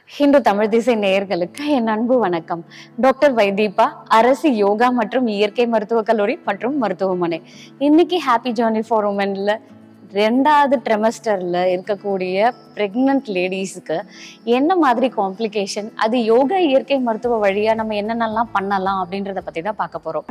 ஹிந்து தமிழ் திசை நேயர்களுக்கு என் அன்பு வணக்கம் டாக்டர் வைதீபா அரசு யோகா மற்றும் இயற்கை மருத்துவக் கல்லூரி மற்றும் மருத்துவமனை இன்னைக்கு ஹாப்பி ஜேர்னி ஃபார் உமன்ல ரெண்டாவது ட்ரெமஸ்டர்ல இருக்கக்கூடிய பிரெக்னன்ட் லேடிஸ்க்கு என்ன மாதிரி காம்ப்ளிகேஷன் அது யோகா இயற்கை மருத்துவ வழியா நம்ம என்னென்னலாம் பண்ணலாம் அப்படின்றத பத்தி தான் பார்க்க போறோம்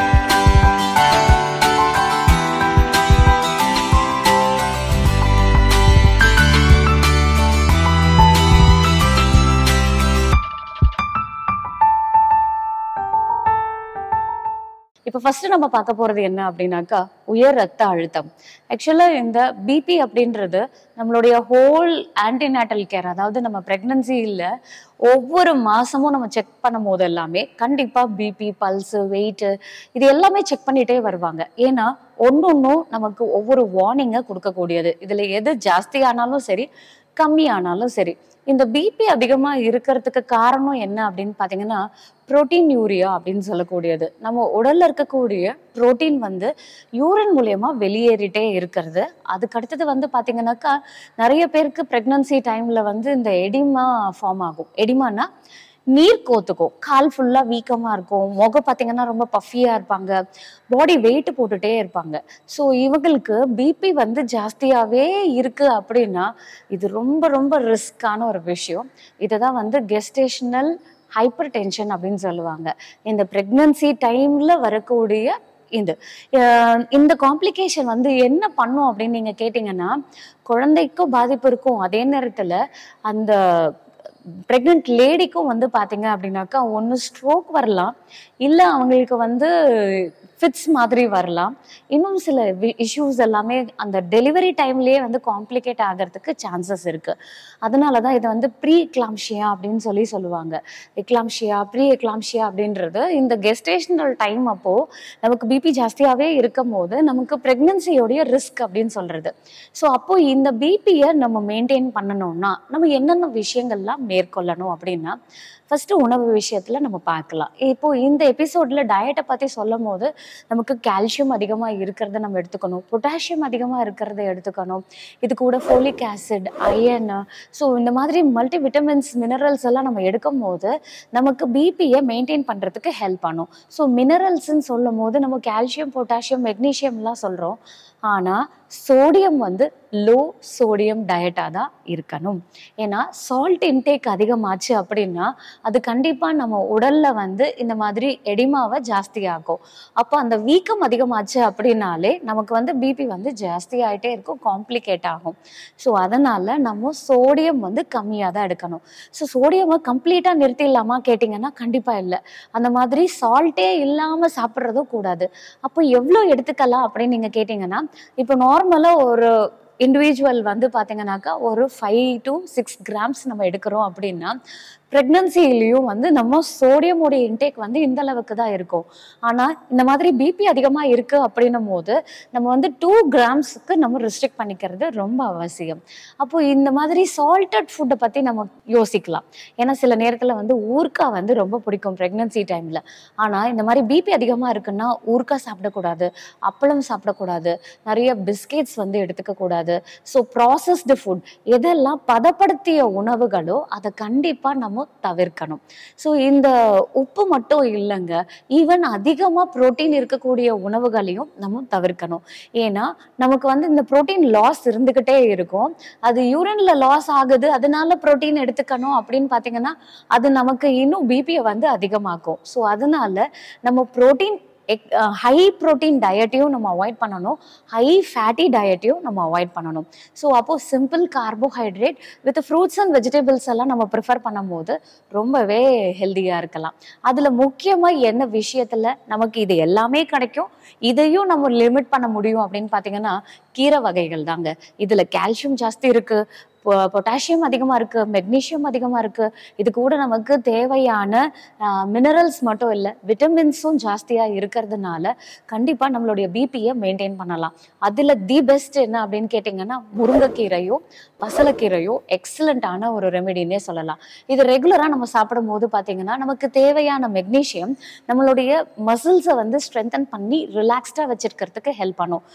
இப்போ ஃபர்ஸ்ட் நம்ம பார்க்க போறது என்ன அப்படின்னாக்கா உயர் ரத்த அழுத்தம் ஆக்சுவலா இந்த பிபி அப்படின்றது நம்மளுடைய ஹோல் ஆன்டிநேட்டல் கேர் அதாவது நம்ம பிரெக்னன்சியில் ஒவ்வொரு மாசமும் நம்ம செக் பண்ணும் போது எல்லாமே கண்டிப்பா பிபி பல்ஸ் வெயிட் இது எல்லாமே செக் பண்ணிட்டே வருவாங்க ஏன்னா ஒன்னொன்னும் நமக்கு ஒவ்வொரு வார்னிங்கை கொடுக்கக்கூடியது இதுல எது ஜாஸ்தி ஆனாலும் சரி கம்மி ஆனாலும் சரி இந்த பிபி அதிகமா இருக்கிறதுக்கு காரணம் என்ன அப்படின்னு பாத்தீங்கன்னா புரோட்டீன் யூரியா அப்படின்னு சொல்லக்கூடியது நம்ம உடல்ல இருக்கக்கூடிய புரோட்டீன் வந்து யூரின் மூலியமா வெளியேறிட்டே இருக்கிறது அதுக்கு அடுத்தது வந்து பாத்தீங்கன்னாக்கா நிறைய பேருக்கு பிரெக்னன்சி டைம்ல வந்து இந்த எடிமா ஃபார்ம் ஆகும் எடிமானா நீர் கோத்துக்கும் கால் ஃபுல்லா வீக்கமா இருக்கும் முகம் பார்த்தீங்கன்னா ரொம்ப பஃபியா இருப்பாங்க பாடி வெயிட் போட்டுட்டே இருப்பாங்க ஸோ இவங்களுக்கு பிபி வந்து ஜாஸ்தியாவே இருக்கு அப்படின்னா இது ரொம்ப ரொம்ப ரிஸ்கான ஒரு விஷயம் இதை தான் வந்து கெஸ்டேஷனல் ஹைப்பர் டென்ஷன் அப்படின்னு சொல்லுவாங்க இந்த ப்ரெக்னன்சி டைம்ல வரக்கூடிய இது அஹ் இந்த காம்ப்ளிகேஷன் வந்து என்ன பண்ணும் அப்படின்னு நீங்க கேட்டீங்கன்னா குழந்தைக்கும் பாதிப்பு இருக்கும் அதே நேரத்துல அந்த ப்ரெக்னென்ட் லேடிக்கும் வந்து பார்த்தீங்க அப்படின்னாக்கா ஒன்று ஸ்ட்ரோக் வரலாம் இல்லை அவங்களுக்கு வந்து ஃபிட்ஸ் மாதிரி வரலாம் இன்னும் சில இஷ்யூஸ் எல்லாமே அந்த டெலிவரி டைம்லேயே வந்து காம்ப்ளிகேட் ஆகிறதுக்கு சான்சஸ் இருக்குது அதனால தான் இதை வந்து ப்ரீ எக்லாம்ஷியா அப்படின்னு சொல்லி சொல்லுவாங்க எக்லாம்ஷியா ப்ரீ எக்லாம்ஷியா அப்படின்றது இந்த கெஸ்டேஷனல் டைம் அப்போது நமக்கு பிபி ஜாஸ்தியாகவே இருக்கும் போது நமக்கு ப்ரெக்னன்சியோடைய ரிஸ்க் அப்படின்னு சொல்கிறது ஸோ அப்போ இந்த பிபியை நம்ம மெயின்டைன் பண்ணணும்னா நம்ம என்னென்ன விஷயங்கள்லாம் மேற்கொள்ளணும் அப்படின்னா ஃபர்ஸ்ட் உணவு விஷயத்துல நம்ம பார்க்கலாம் இப்போ இந்த எபிசோட்ல டயட்டை பத்தி சொல்லும் போது நமக்கு கால்சியம் அதிகமா இருக்கிறத நம்ம எடுத்துக்கணும் பொட்டாசியம் அதிகமா இருக்கிறத எடுத்துக்கணும் இது கூட ஃபோலிக் ஆசிட் அயன் ஸோ இந்த மாதிரி மல்டி விட்டமின்ஸ் மினரல்ஸ் எல்லாம் நம்ம எடுக்கும் போது நமக்கு பிபியை மெயின்டைன் பண்றதுக்கு ஹெல்ப் பண்ணும் ஸோ மினரல்ஸ்ன்னு சொல்லும் போது நம்ம கால்சியம் பொட்டாசியம் மெக்னீஷியம்லாம் சொல்றோம் ஆனா சோடியம் வந்து லோ சோடியம் டயட்டாக தான் இருக்கணும் ஏன்னா சால்ட் இன்டேக் அதிகமாச்சு அப்படின்னா அது கண்டிப்பாக நம்ம உடல்ல வந்து இந்த மாதிரி எடிமாவை ஜாஸ்தியாகும் அப்போ அந்த வீக்கம் அதிகமாச்சு அப்படின்னாலே நமக்கு வந்து பிபி வந்து ஜாஸ்தி ஆகிட்டே இருக்கும் காம்ப்ளிகேட் ஆகும் ஸோ அதனால நம்ம சோடியம் வந்து கம்மியாக தான் எடுக்கணும் ஸோ சோடியமை கம்ப்ளீட்டாக நிறுத்திடலாமா கேட்டிங்கன்னா கண்டிப்பாக இல்லை அந்த மாதிரி சால்ட்டே இல்லாமல் சாப்பிட்றதும் கூடாது அப்போ எவ்வளோ எடுத்துக்கலாம் அப்படின்னு நீங்கள் கேட்டிங்கன்னா இப்போ நார்மலாக ஒரு இண்டிவிஜுவல் வந்து பார்த்தீங்கன்னாக்கா ஒரு ஃபைவ் டு சிக்ஸ் கிராம்ஸ் நம்ம எடுக்கிறோம் அப்படின்னா ப்ரெக்னன்சிலையும் வந்து நம்ம சோடியமோடைய இன்டேக் வந்து இந்த அளவுக்கு தான் இருக்கும் ஆனால் இந்த மாதிரி பிபி அதிகமாக இருக்குது அப்படின்னும் போது நம்ம வந்து டூ கிராம்ஸுக்கு நம்ம ரெஸ்ட்ரிக்ட் பண்ணிக்கிறது ரொம்ப அவசியம் அப்போ இந்த மாதிரி சால்ட்டட் ஃபுட்டை பற்றி நம்ம யோசிக்கலாம் ஏன்னா சில நேரத்தில் வந்து ஊர்க்கா வந்து ரொம்ப பிடிக்கும் ப்ரெக்னன்சி டைமில் ஆனால் இந்த மாதிரி பிபி அதிகமாக இருக்குன்னா ஊர்க்கா சாப்பிடக்கூடாது அப்பளம் சாப்பிடக்கூடாது நிறைய பிஸ்கெட்ஸ் வந்து எடுத்துக்கக்கூடாது ஸோ ப்ராசஸ்டு ஃபுட் எதெல்லாம் பதப்படுத்திய உணவுகளோ அதை கண்டிப்பாக நம்ம தவிர்க்கணும் ஸோ இந்த உப்பு மட்டும் இல்லைங்க ஈவன் அதிகமாக புரோட்டீன் இருக்கக்கூடிய உணவுகளையும் நம்ம தவிர்க்கணும் ஏன்னா நமக்கு வந்து இந்த புரோட்டீன் லாஸ் இருந்துக்கிட்டே இருக்கும் அது யூரின்ல லாஸ் ஆகுது அதனால புரோட்டீன் எடுத்துக்கணும் அப்படின்னு பார்த்தீங்கன்னா அது நமக்கு இன்னும் பிபியை வந்து அதிகமாக்கும் ஸோ அதனால நம்ம புரோட்டீன் ஹை ப்ரோட்டீன் டயட்டையும் நம்ம அவாய்ட் பண்ணணும் ஹை ஃபேட்டி டயட்டையும் நம்ம அவாய்ட் பண்ணணும் ஸோ அப்போது simple carbohydrate with fruits and vegetables எல்லாம் நம்ம ப்ரிஃபர் பண்ணும்போது ரொம்பவே ஹெல்த்தியாக இருக்கலாம் அதில் முக்கியமாக என்ன விஷயத்தில் நமக்கு இது எல்லாமே கிடைக்கும் இதையும் நம்ம லிமிட் பண்ண முடியும் அப்படின்னு பார்த்தீங்கன்னா கீரை வகைகள் தாங்க இதில் கால்சியம் ஜாஸ்தி இருக்குது பொட்டாசியம் அதிகமாக இருக்குது மெக்னீஷியம் அதிகமாக இருக்குது இது கூட நமக்கு தேவையான மினரல்ஸ் மட்டும் இல்லை விட்டமின்ஸும் ஜாஸ்தியாக இருக்கிறதுனால கண்டிப்பாக நம்மளுடைய பிபியை மெயின்டைன் பண்ணலாம் அதில் தி பெஸ்ட் என்ன அப்படின்னு கேட்டிங்கன்னா முருங்கைக்கீரையோ பசலைக்கீரையோ எக்ஸலண்ட்டான ஒரு ரெமெடினே சொல்லலாம் இது ரெகுலராக நம்ம சாப்பிடும் போது பார்த்தீங்கன்னா நமக்கு தேவையான மெக்னீஷியம் நம்மளுடைய மசில்ஸை வந்து ஸ்ட்ரென்தன் பண்ணி ரிலாக்ஸ்டாக வச்சிருக்கிறதுக்கு ஹெல்ப் பண்ணும்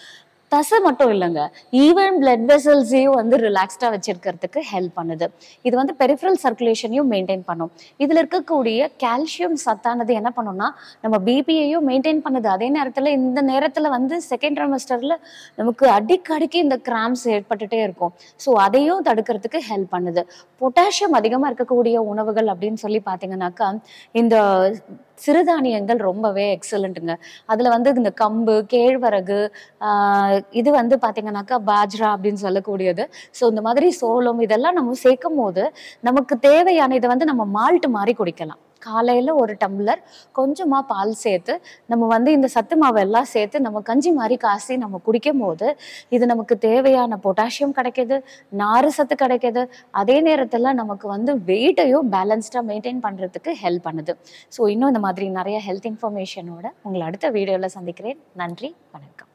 தசை மட்டும் இல்லைங்க ஈவன் பிளட் வெசல்ஸையும் வந்து ரிலாக்ஸ்டாக வச்சிருக்கிறதுக்கு ஹெல்ப் பண்ணுது இது வந்து பெரிஃபரல் சர்க்குலேஷனையும் மெயின்டைன் பண்ணும் இதில் இருக்கக்கூடிய கால்சியம் சத்தானது என்ன பண்ணும்னா நம்ம பிபியையும் மெயின்டைன் பண்ணுது அதே நேரத்தில் இந்த நேரத்தில் வந்து செகண்ட் ட்ரைமஸ்டரில் நமக்கு அடிக்கடிக்கு இந்த கிராம்ஸ் ஏற்பட்டுட்டே இருக்கும் ஸோ அதையும் தடுக்கிறதுக்கு ஹெல்ப் பண்ணுது பொட்டாசியம் அதிகமாக இருக்கக்கூடிய உணவுகள் அப்படின்னு சொல்லி பார்த்தீங்கன்னாக்கா இந்த சிறுதானியங்கள் ரொம்பவே எக்ஸலண்ட்டுங்க அதில் வந்து இந்த கம்பு கேழ்வரகு ஆஹ் இது வந்து பார்த்தீங்கன்னாக்கா பாஜ்ரா அப்படின்னு சொல்லக்கூடியது ஸோ இந்த மாதிரி சோளம் இதெல்லாம் நம்ம சேர்க்கும் போது நமக்கு தேவையான இதை வந்து நம்ம மால்ட் மாதிரி குடிக்கலாம் காலையில் ஒரு டம்ளர் கொஞ்சமாக பால் சேர்த்து நம்ம வந்து இந்த சத்து மாவு எல்லாம் சேர்த்து நம்ம கஞ்சி மாதிரி காசி நம்ம குடிக்கும் போது இது நமக்கு தேவையான பொட்டாசியம் கிடைக்கிது நாறு சத்து கிடைக்கிது அதே நேரத்தில் நமக்கு வந்து வெயிட்டையும் பேலன்ஸ்டாக மெயின்டைன் பண்ணுறதுக்கு ஹெல்ப் பண்ணுது ஸோ இன்னும் இந்த மாதிரி நிறைய ஹெல்த் இன்ஃபர்மேஷனோட உங்களை அடுத்த வீடியோவில் சந்திக்கிறேன் நன்றி வணக்கம்